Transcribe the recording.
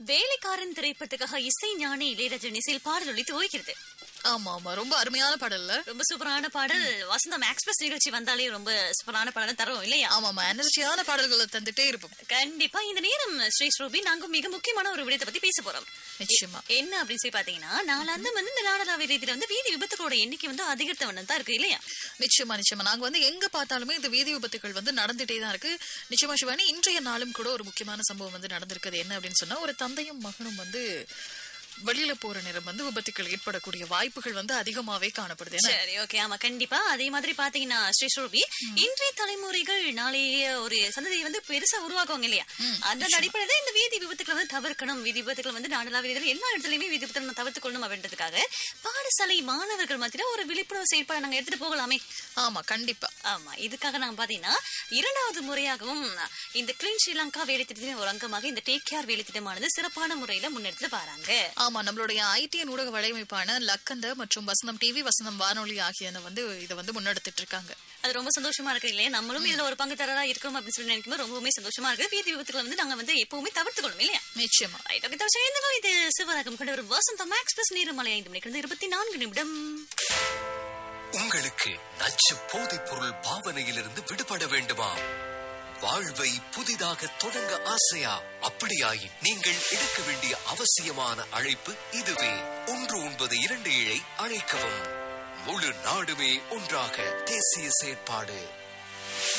வேலைக்காரன் திரைப்படத்துக்காக இசை ஞானி இளையராஜன் இசையில் பாடல் ஒழித்து ஓய்கிறது ஆமா ஆமா ரொம்ப அருமையான பாடல்ல ரொம்ப சூப்பரான பாடல் வசந்தம் எக்ஸ்பிரஸ் நிகழ்ச்சி வந்தாலே ரொம்ப சூப்பரான பாடல் தரும் இல்லையா ஆமா ஆமா எனர்ஜியான பாடல்களை தந்துட்டே இருப்போம் கண்டிப்பா இந்த நேரம் ஸ்ரீ ஸ்ரூபி நாங்க மிக முக்கியமான ஒரு விடயத்தை பத்தி பேச போறோம் நிச்சயமா என்ன அப்படின்னு சொல்லி பாத்தீங்கன்னா நாளாந்து வந்து இந்த நாடலாவை ரீதியில வந்து வீதி விபத்துகளோட எண்ணிக்கை வந்து அதிகரித்த வண்ணம் தான் இருக்கு இல்லையா நிச்சயமா நிச்சயமா நாங்க வந்து எங்க பார்த்தாலுமே இந்த வீதி விபத்துகள் வந்து நடந்துட்டே தான் இருக்கு நிச்சயமா சிவானி இன்றைய நாளும் கூட ஒரு முக்கியமான சம்பவம் வந்து நடந்திருக்குது என்ன அப்படின்னு சொன்னா ஒரு தந்தையும் மகனும் வந்து வெளியில போற நேரம் வந்து விபத்துக்கள் ஏற்படக்கூடிய வாய்ப்புகள் வந்து அதிகமாவே காணப்படுது ஏன்னா சரி ஓகே ஆமா கண்டிப்பா அதே மாதிரி பாத்தீங்கன்னா ஸ்ரீ ஸ்ரூபி இன்றைய தலைமுறைகள் நாளைய ஒரு சந்ததியை வந்து பெருசா உருவாக்குவாங்க இல்லையா அந்த அடிப்படையில இந்த வீதி விபத்துக்களை வந்து தவிர்க்கணும் வீதி விபத்துக்களை வந்து நாடலாவிய ரீதியில எல்லா இடத்துலயுமே வீதி விபத்துக்களை நம்ம தவிர்த்துக் கொள்ளணும் அப்படின்றதுக்காக பாடசாலை மாணவர்கள் மத்தியில ஒரு விழிப்புணர்வு செயற்பாடு நாங்க எடுத்துட்டு போகலாமே ஆமா கண்டிப்பா ஆமா இதுக்காக நாங்க பாத்தீங்கன்னா இரண்டாவது முறையாகவும் இந்த கிளீன் ஸ்ரீலங்கா வேலை திட்டத்தின் ஒரு அங்கமாக இந்த டேக் கேர் வேலை திட்டமானது சிறப்பான முறையில முன்னெடுத்து வராங்க ஆமா நம்மளுடைய ஐடிஎன் ஊடக வலையமைப்பான லக்கந்த மற்றும் வசந்தம் டிவி வசந்தம் வானொலி ஆகியன வந்து இதை வந்து முன்னெடுத்துட்டு இருக்காங்க அது ரொம்ப சந்தோஷமா இருக்கு இல்லையா நம்மளும் இதுல ஒரு பங்குதாரரா இருக்கணும் அப்படின்னு சொல்லி நினைக்கும் ரொம்பவுமே சந்தோஷமா இருக்கு வீதி விபத்துக்களை வந்து நாங்க வந்து எப்பவுமே தவிர்த்துக்கணும் இல்லையா நிச்சயமா ரைட் ஓகே தவிர இந்த இது சிவராகம் கொண்ட ஒரு வசந்தம் எக்ஸ்பிரஸ் நேரமலை ஐந்து மணிக்கு இருபத்தி நான்கு நிமிடம் உங்களுக்கு நச்சு போதைப் பொருள் பாவனையிலிருந்து விடுபட வேண்டுமா வாழ்வை புதிதாக தொடங்க ஆசையா அப்படியாயின் நீங்கள் எடுக்க வேண்டிய அவசியமான அழைப்பு இதுவே ஒன்று ஒன்பது இரண்டு ஏழை அழைக்கவும் முழு நாடுமே ஒன்றாக தேசிய செயற்பாடு